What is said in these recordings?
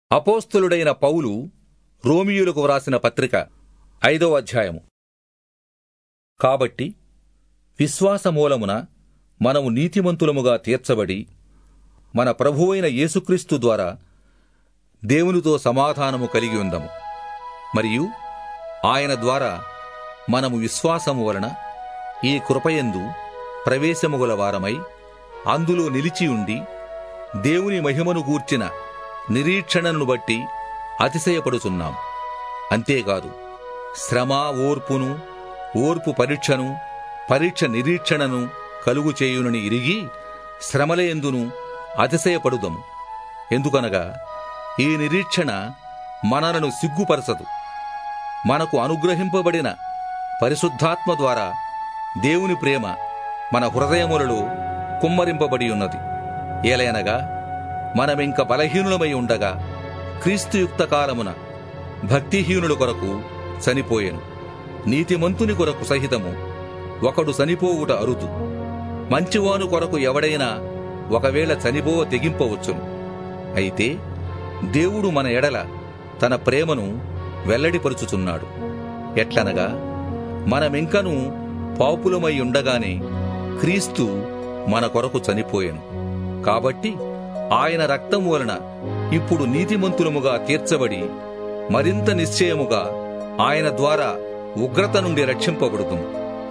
అపోస్తులుడైన పౌలు రోమియులకు వ్రాసిన పత్రిక ఐదవ అధ్యాయము కాబట్టి విశ్వాసమూలమున మనము నీతిమంతులముగా తీర్చబడి మన ప్రభువైన యేసుక్రీస్తు ద్వారా దేవునితో సమాధానము కలిగి ఉందము మరియు ఆయన ద్వారా మనము విశ్వాసము వలన ఈ కృపయందు ప్రవేశముగల వారమై అందులో నిలిచి ఉండి దేవుని మహిమను గూర్చిన నిరీక్షణను బట్టి అతిశయపడుచున్నాం అంతేకాదు శ్రమ ఓర్పును ఓర్పు పరీక్షను పరీక్ష నిరీక్షణను కలుగు చేయునని ఇరిగి శ్రమలయందును అతిశయపడుదము ఎందుకనగా ఈ నిరీక్షణ మనలను సిగ్గుపరచదు మనకు అనుగ్రహింపబడిన పరిశుద్ధాత్మ ద్వారా దేవుని ప్రేమ మన హృదయములలో కుమ్మరింపబడి ఉన్నది ఏలయనగా మనమింక బలహీనులమై ఉండగా క్రీస్తుయుక్త కాలమున భక్తిహీనుల కొరకు చనిపోయెను నీతిమంతుని కొరకు సహితము ఒకడు చనిపోవుట అరుదు మంచివాను కొరకు ఎవడైనా ఒకవేళ చనిపోవ తెగింపవచ్చును అయితే దేవుడు మన ఎడల తన ప్రేమను వెల్లడిపరుచుచున్నాడు ఎట్లనగా మనమింకను పాపులమై ఉండగానే క్రీస్తు మన కొరకు చనిపోయెను కాబట్టి ఆయన రక్తం వలన ఇప్పుడు నీతిమంతులముగా తీర్చబడి మరింత నిశ్చయముగా ఆయన ద్వారా ఉగ్రత నుండి రక్షింపబడుతుము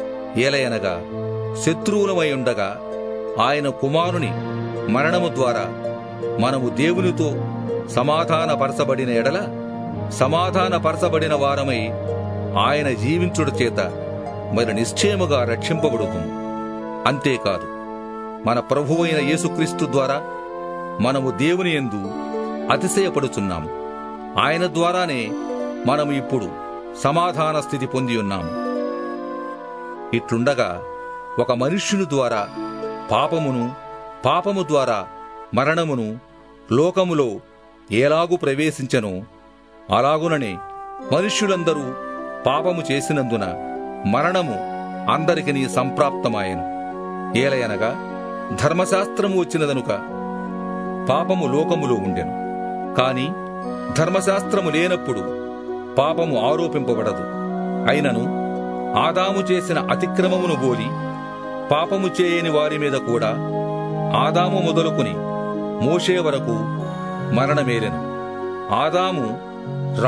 ఏలయనగా శత్రువులమై ఉండగా ఆయన కుమారుని మరణము ద్వారా మనము దేవునితో సమాధానపరచబడిన ఎడల సమాధానపరచబడిన వారమై ఆయన జీవించుట చేత మరి నిశ్చయముగా రక్షింపబడుతుము అంతేకాదు మన ప్రభువైన యేసుక్రీస్తు ద్వారా మనము దేవుని యందు అతిశయపడుచున్నాము ఆయన ద్వారానే మనము ఇప్పుడు సమాధాన స్థితి పొంది ఉన్నాము ఇట్లుండగా ఒక మనుష్యుని ద్వారా పాపమును పాపము ద్వారా మరణమును లోకములో ఎలాగు ప్రవేశించను అలాగుననే మనుష్యులందరూ పాపము చేసినందున మరణము అందరికిని సంప్రాప్తమాయెను ఏలయనగా ధర్మశాస్త్రము వచ్చినదనుక పాపము లోకములో ఉండెను కాని ధర్మశాస్త్రము లేనప్పుడు పాపము ఆరోపింపబడదు అయినను ఆదాము చేసిన అతిక్రమమును బోలి పాపము చేయని వారి మీద కూడా ఆదాము మొదలుకుని మోషే వరకు మరణమేలెను ఆదాము